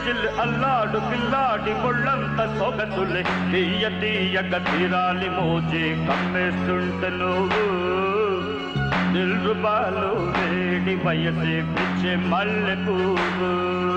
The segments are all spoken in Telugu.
జిల్ అల్లాడు పిల్లాడి ఒళ్ళంత సొగసులే తీయ తీయగ తీరాలి మోజే కమ్మేస్తుంటే నువ్వు దిల్రుబాలు వేడి వయసే పిచ్చే మల్లె పువ్వు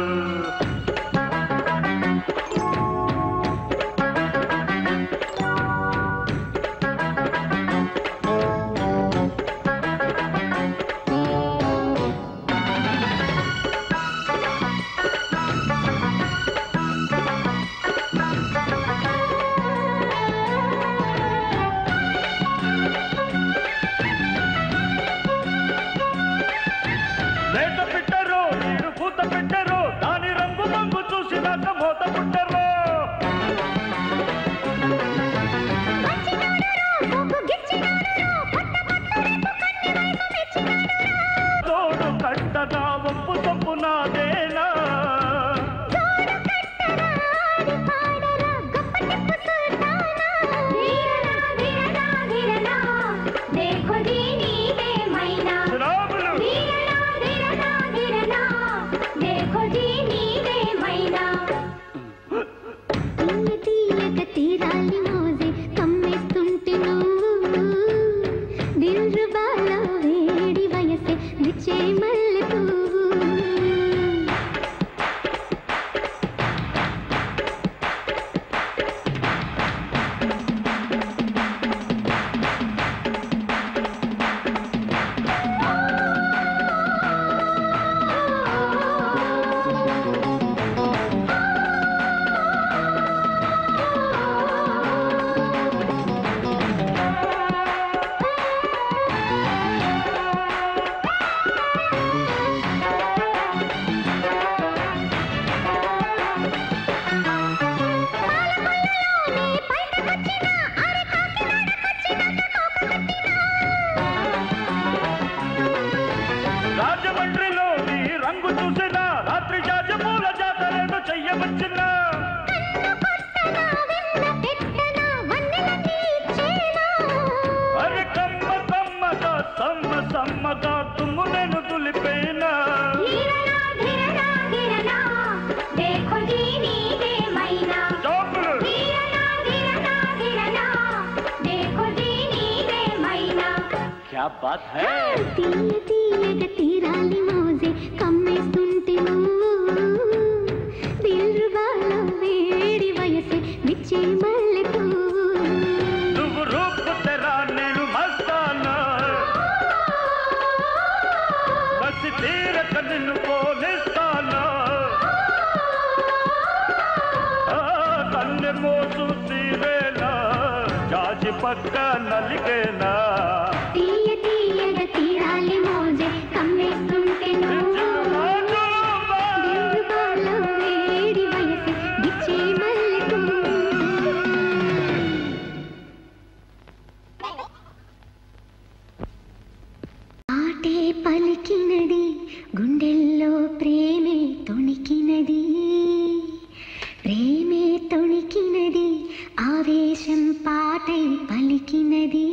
లేత పెట్టరు నీరు పూత పెట్టరు దాని రంగు రంగు చూసినాక మూత పుట్టరు తోడు కట్టదా ఒప్పు తప్పు నాదేనా రాములు తీరాలి మోజే కమ్మేస్తుంటే నువ్వు దిల్రుబాలో వేడి వయసే విచ్చే మల్లె పువ్వు రాజమండ్రిలో నీ రంగు చూసినా రాత్రి జాజమూల జాతరేదో చెయ్యవచ్చునా అరే కమ్మ కమ్మగా సమ్మ సమ్మగా తుమ్ము నేను తులిపేనా జోకులు క్యా బాత్ హై తీయ తీయగ తీరాలి మోజే కమ్మేస్తుంటే నువ్వు దిల్రుబాలో వేడి వయసే విచ్చే మల్లె పువ్వు నువ్వు రూపు తెరా నేను మస్తానా బసి తీరక నిన్ను పోలిస్తానా ఆ, కన్నె మోసు తీరేనా జాజి పక్క నలిగేనా తీయ తీయగ తీరాలి మోజే కమ్మేస్తుంటే నువ్వు దిల్రుబాలో వేడి వయసే విచ్చే మల్లె పువ్వు ఆటే పలికినది గుండెల్లో ప్రేమే తొణికినది ప్రేమే తొణికినది ఆవేశం పాటై పలికినది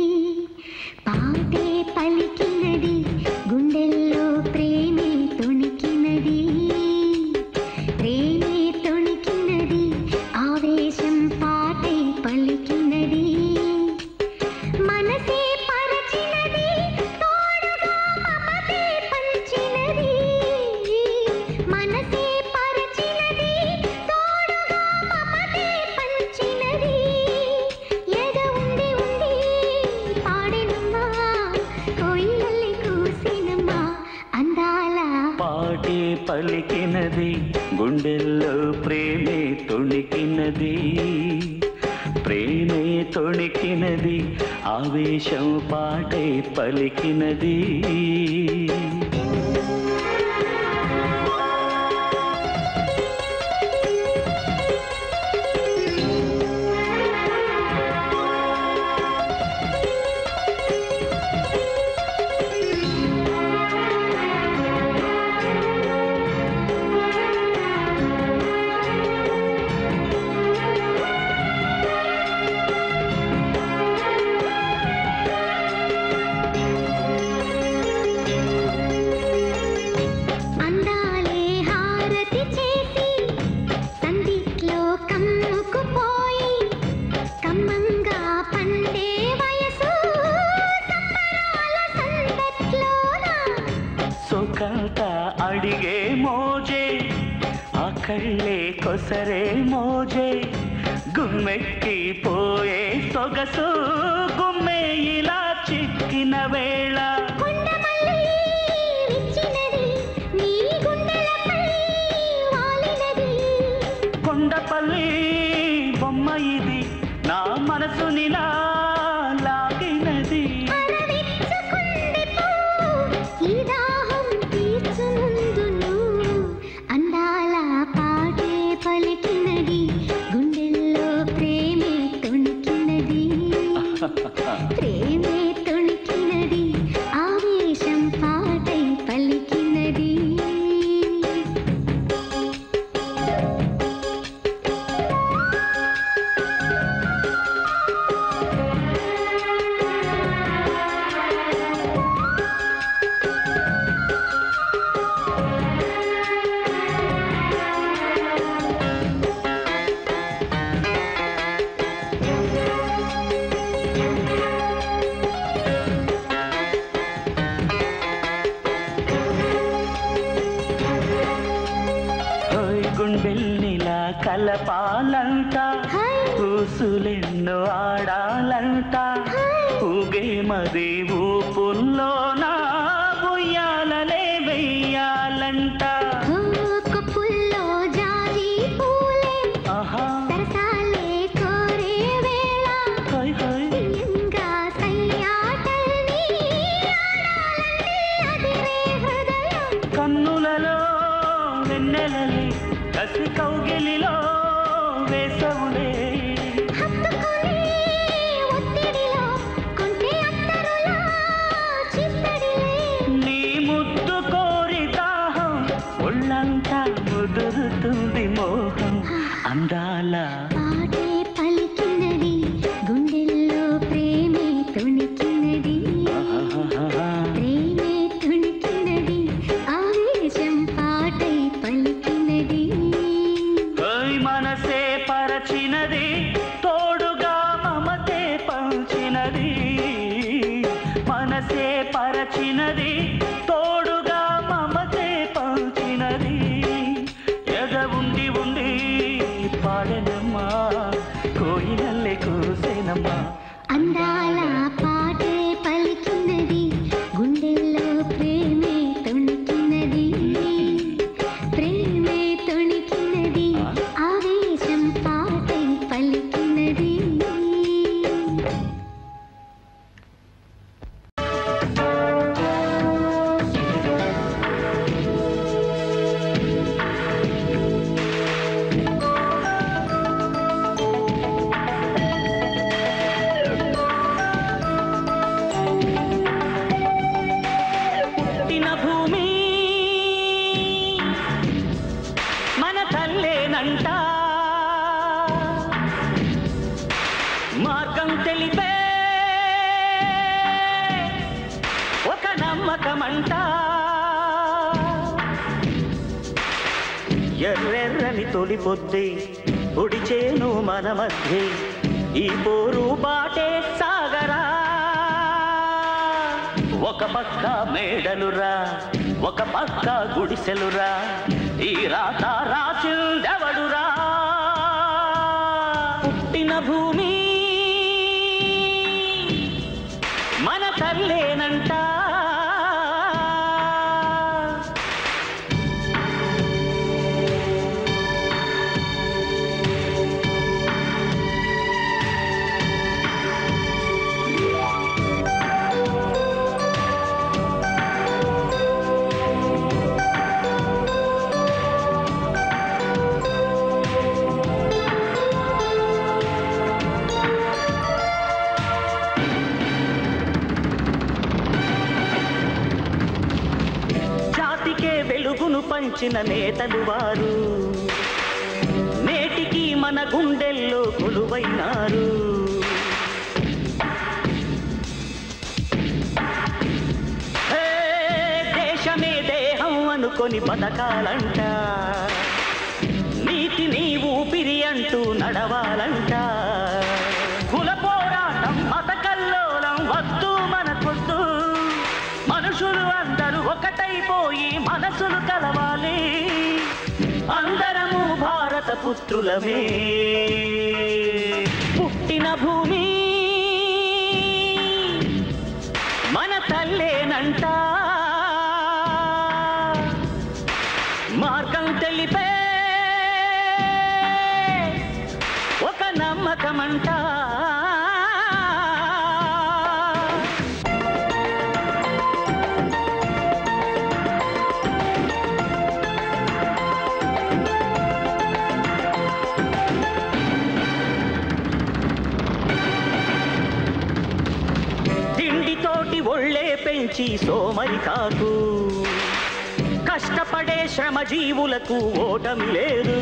పాటే పలికినది గుండెల్లో ప్రేమే తొణికినది ప్రేమే తొణికినది ఆవేశం పాటై పలికినది మనసే పరచినది తోడుగా మమతే పంచినది మనసే పరచినది తోడుగా మమతే పంచినది ఎద ఉండి ఉండి పాడెనమ్మా కోయిలల్లి కూసినమ్మా అందాల పాటే పలికినది గుండెల్లో ప్రేమే తొణికినది ప్రేమే తొణికినది ఆవేశం పాటే పలికినది ఆ తొలిసరే మోజే గుమ్మెక్కి పోయే సొగసు గుమ్మే ఇలా చిక్కిన వేళ కొండమల్లి విచ్చినది నీ గుండెలపై వాలినది కొండపల్లి బొమ్మ ఇది నా మనసునిలా లాగినది అరవిచ్చుకుంది పో ఈ దాహం తీర్చు ముందును అందాల పాటే పలికినది గుండెల్లో ప్రేమే తొణికినది ప్రేమే తొణికినది ఆవేశం పాటై పలికినది ఓయ్ గుండెల్నిలా కలపాలంట హాయ్ ఊసులెన్నో ఆడాలంట ఊగే మది ఊపుల్లోన ఉయ్యాలలే వెయ్యాలంట ఓ కొప్పుల్లో జాజి పూలే ఆహా సరసాలే కోరే వేళ హోయ్ హోయ్ తీయంగా సయ్యాటల్ని ఆడాలంటే అదిరే హృదయం కన్నులలో వెన్నెలలే కసి కౌగిలిలో వేసవులే హత్తుకునే ఒత్తిడిలో కొంటే అత్తరులా చిత్తడిలే నీ ముద్దు కోరి దాహం ఒళ్ళంతా ముదురుతుంది మోహం అందాల పాటే పలికినది గుండెల్లో ప్రేమే తొణికినది ఆహాహాహా. ప్రేమే తొణికినది ఆవేశం పాటై పలికినది ఓయ్ మనసే పరచినది తోడుగా మమతే పంచినది మనసే పరచినది తోడుగా మమతే పంచినది ఎద ఉండి ఉండి పాడనమ్మా కోయిలల్లే కూసేనమ్మా అందాల పాటే పలికినది గుండెల్లో ప్రేమే తొణికినది ప్రేమే తొణికినది ఆవేశం పాటై పలికినది పుట్టిన భూమి మన తల్లేనంట మార్గం తెలిపే ఒక నమ్మకమంట ఎర్రెర్రని తొలి పొద్ది పొడిచేను మన మధ్య ఈ పోరు బాటే సాగరా ఒక పక్క మేడలురా ఒక పక్క గుడిసెలురా ఈ రాత రాసిందెవడురా పుట్టిన భూమి మన తల్లేనంట జాతికే వెలుగును పంచిన నేతలు వారు నేటికి మన గుండెల్లో కొలువైనారు హే, దేశమే దేహం అనుకొని బతకాలంట నీతిని ఊపిరి అంటూ నడవాలంట కుల పోరాటం మత కల్లోలం వద్దు మనకొద్దు మనుషులు అందరూ ఒకటైపోయి మనసులు కలవాలి అందరము భారత పుత్రులమే పుట్టిన భూమి మన తల్లేనంట మార్గం తెలిపే ఒక నమ్మకమంట తిండితోటి ఒళ్ళే పెంచి సోమరి కాకు కష్టపడే శ్రమ జీవులకు ఓటమి లేదు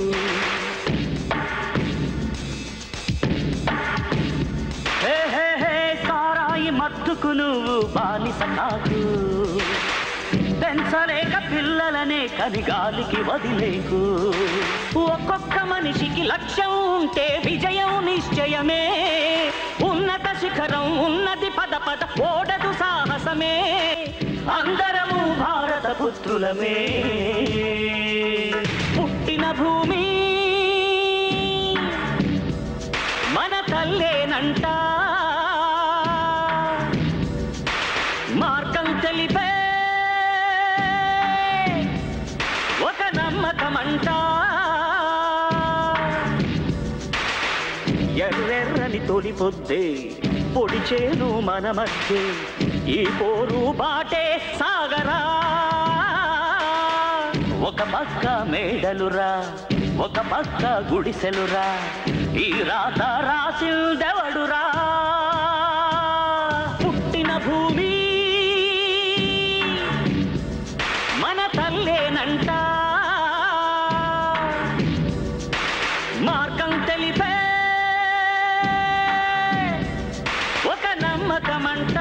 హే హే హే సారాయి మత్తుకు నువ్వు బానిస కాకు పెంచలేక పిల్లలనే కనిగాలికి వదిలేకు ఒక్కొక్క మనిషికి లక్ష్యం ఉంటే విజయం నిశ్చయమే ఉన్నత శిఖరం ఉన్నది పద పద ఓడదు సాహసమే అందరము భారత పుత్రులమే పుట్టిన భూమి మన తల్లేనంట మార్గం తెలిపే ఒక నమ్మకమంట ఎర్రెర్రని తొలి పొద్దే పొడిచేను మన మధ్య ఈ పోరు బాటే సాగరా ఒక పక్క మేడలురా ఒక పక్క గుడిసెలురా ఈ రాత రాసిందెవడురా పుట్టిన భూమి మన తల్లేనంట మార్గం తెలిపే ఒక నమ్మకమంట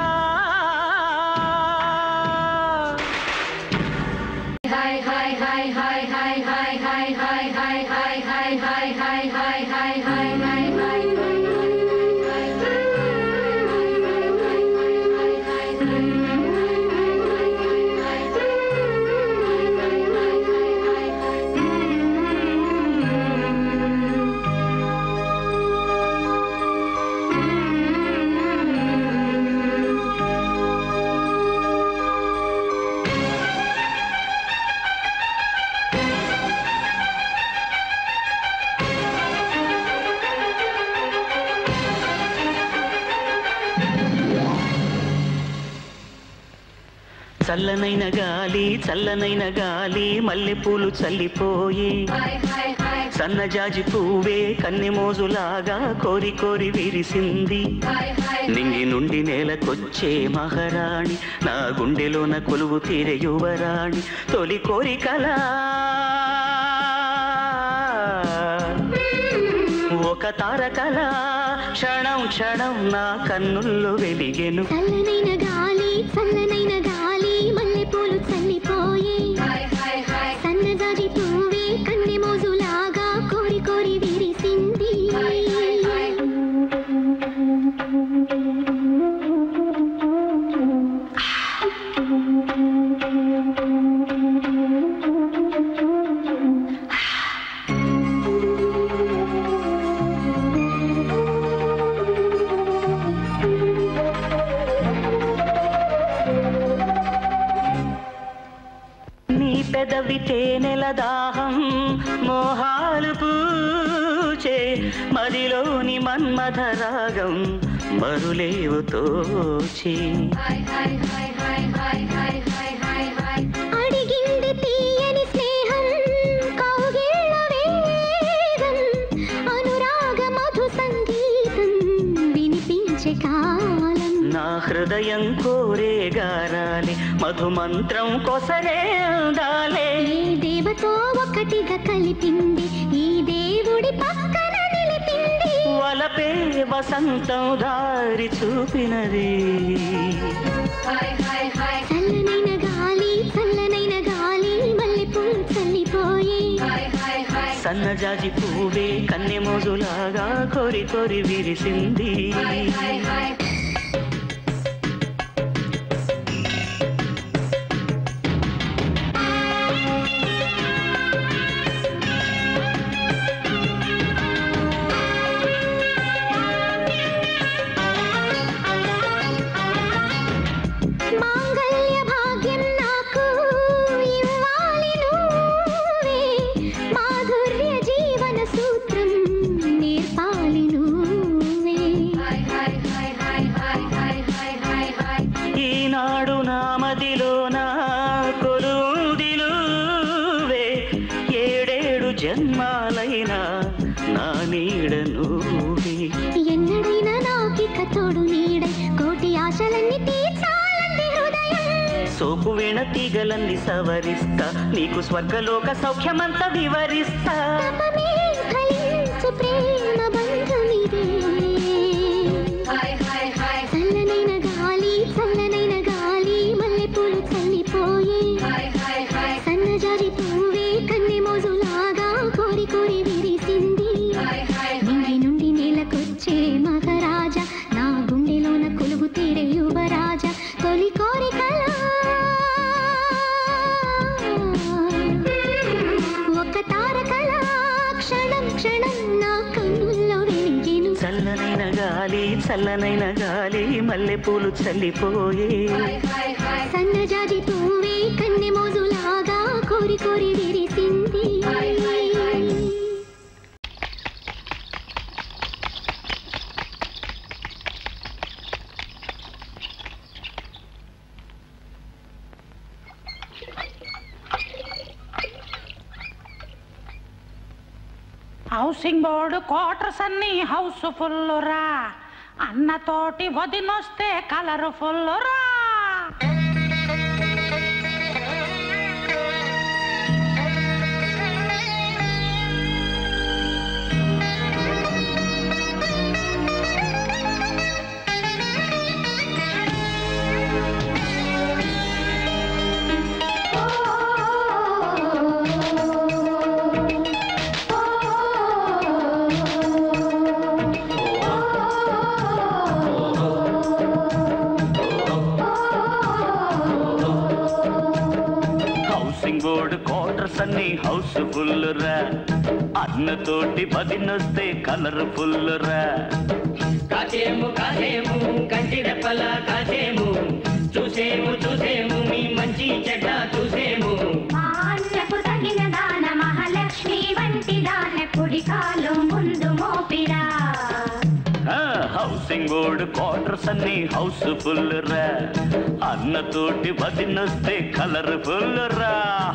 చల్లనైన గాలి చల్లనైన గాలి మల్లెపూలు చల్లిపోయి సన్నజాజి పువ్వే కన్నెమోజులాగా కోరి కోరి విరిసింది నింగి నుండి నేలకొచ్చే మహారాణి నా గుండెలోన కొలువు తీరే యువరాణి తొలి కోరికలా ఒక తారకల క్షణం క్షణం నా కన్నుల్లో వెలిగెను చల్లనైన గాలి చల్లనైన గాలి మల్లెపూలు చల్లిపోయే సన్నజాజి పువ్వే కన్నె మోజులాగా కోరి కోరి విరిసింది నీ పెదవి తేనెల దాహం మోహాలు పూచే మదిలోని మన్మథ రాగం మరులేవు తోచే అడిగింది తీయని స్నేహం కౌగిళ్ళ వేగం అనురాగ మధు సంగీతం వినిపించే కాలం నా హృదయం కోరే గారాలి మధుమంత్రం కొసరే అందాలే ఏ దేవతో ఒకటిగా కలిపింది ఈ దేవుడి పక్కన నిలిపింది వలపే వసంతం దారి చూపినది చల్లనైన గాలి చల్లనైన గాలి మల్లెపూలు చల్లిపోయే సన్నజాజి పువ్వే కన్నెమోజులాగా కోరి కోరి విరిసింది సోకు వీణ తీగలన్నీ సవరిస్తా నీకు స్వర్గలోక సౌఖ్యమంతా వివరిస్తా తపమే ఫలించు ప్రేమ బంధమిదే చల్లనైన గాలి చల్లనైన గాలి మల్లెపూలు చల్లిపోయే సన్నజాజి పువ్వే కన్నె మోజులాగా కోరి కోరి విరిసింది నింగి నుండి నేలకొచ్చే మగరాజా నా గుండెలోన కొలుగు తీరే యువరాజా తొలి కోరికలా ఒక తారకలా క్షణం క్షణం నా కన్నుల్లో వెలిగెను చల్లనైన గాలి చల్లనైన గాలి మల్లెపూలు చల్లిపోయే సన్నజాజి పువ్వే కన్నె మోజులాగా కోరి కోరి విరిసింది హౌసింగ్ బోర్డు క్వార్టర్స్ అన్ని హౌస్ఫుల్ రా అన్నతోటి వదినొస్తే కలర్ఫుల్ రా హౌసింగ్ బోర్డు క్వార్టర్స్ అన్ని హౌస్ఫుల్ రా అన్నతోటి పదినొస్తే కలర్ఫుల్ రా కాసేము కాసేము కంటి రెప్పల కాసేము చూసేము చూసేము మీ మంచి చెడ్డ చూసేము మా అన్నకు తగిన దాన మహాలక్ష్మి వంటి దాన కుడి కాలు ముందు మోపిరా ఆ, హౌసింగ్ బోర్డు క్వార్టర్స్ అన్ని హౌస్ఫుల్ రా అన్నతోటి పదినొస్తే కలర్ఫుల్ రా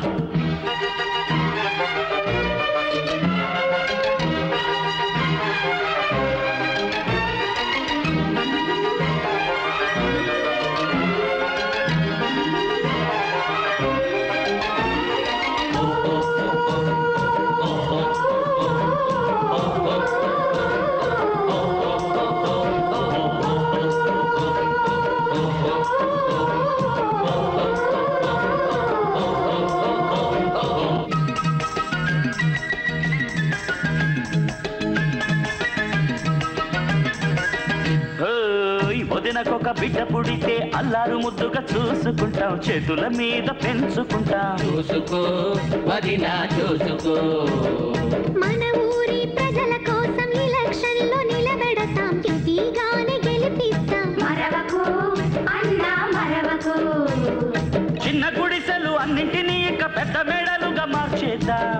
ఓయ్, వదినకొక బిడ్డ పుడితే అల్లారు ముద్దుగా చూసుకుంటాం చేతుల మీద పెంచుకుంటాం చూసుకో వదినా చూసుకో మన ఊరి ప్రజల కోసం ఎలక్షన్ లో నిలబెడతాం గట్టిగానే గెలిపిస్తాం మరవకు అన్నా మరవకు చిన్న గుడిసెలు అన్నింటినీ ఇక పెద్ద మేడలుగా మార్చేద్దాం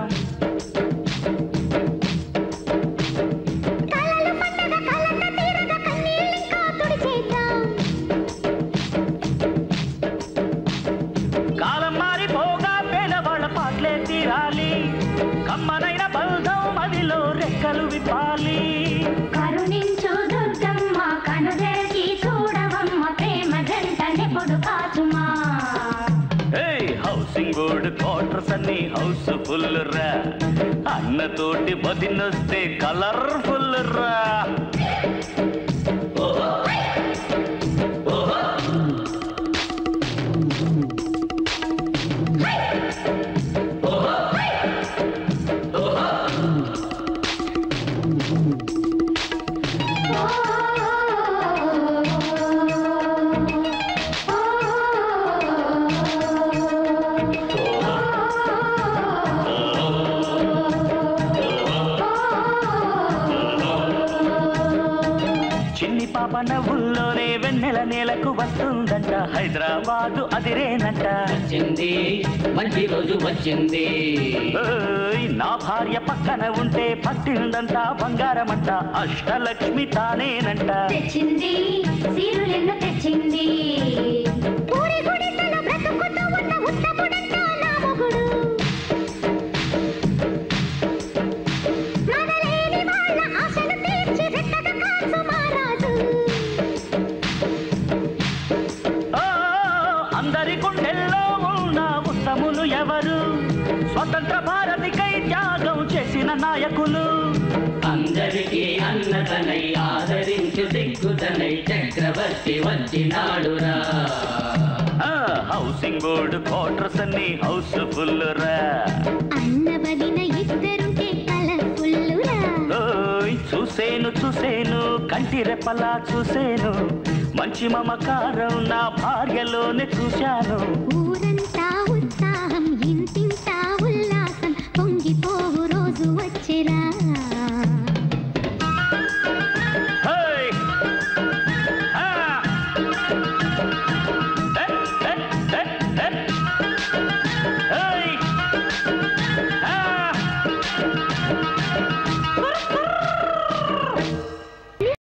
కలలు పండగ కలత తీరగ కన్నీళ్ళింకా తుడిచేద్దాం కాలం మారిపోగా పేదవాళ్ళ పాటలే తీరాలి కమ్మనైన బంధం మదిలో రెక్కలు విప్పాలి కరుణించు దుర్గమ్మ కనుదెరచి చూడవమ్మ ప్రేమ జంట నిపుడు కాచుమా ఏయ్, హౌసింగ్ బోర్డు క్వార్టర్స్ అన్ని హౌస్ఫుల్ రా అన్నతోటి బదినొస్తే కలర్ఫుల్ రా చిన్ని పాప నవ్వుల్లోనే వెన్నెల నేలకు వస్తుందంట హైదరాబాదు అదిరేనంట వచ్చింది మంచి రోజు వచ్చింది ఓయ్, నా భార్య పక్కన ఉంటే పట్టిందంట బంగారమంట అష్టలక్ష్మి తానేనంట తెచ్చింది సీరులెన్ను తెచ్చింది ఊరి గుడిసెలో బ్రతుకుతూ ఉన్న ఉత్తముడంట నా మొగుడు మగలేని వాళ్ళ ఆశలు తీర్చి రెక్కగా కాచు మహారాజు ఓ, అందరి గుండెల్లో నాయకులు అందరికీ అన్నతనై ఆదరించు దిక్కుతనై చక్రవర్తి వచ్చినాడురా ఆ, హౌసింగ్ బోర్డు క్వార్టర్స్ అన్ని హౌస్ఫుల్ రా అన్న వదిన ఇద్దరుంటే కలర్ఫుల్లురా ఓయ్ చూసేను చూసేను కంటి రెప్పలా చూసేను మంచి మమకారం నా భార్యలోనే చూశాను ఊ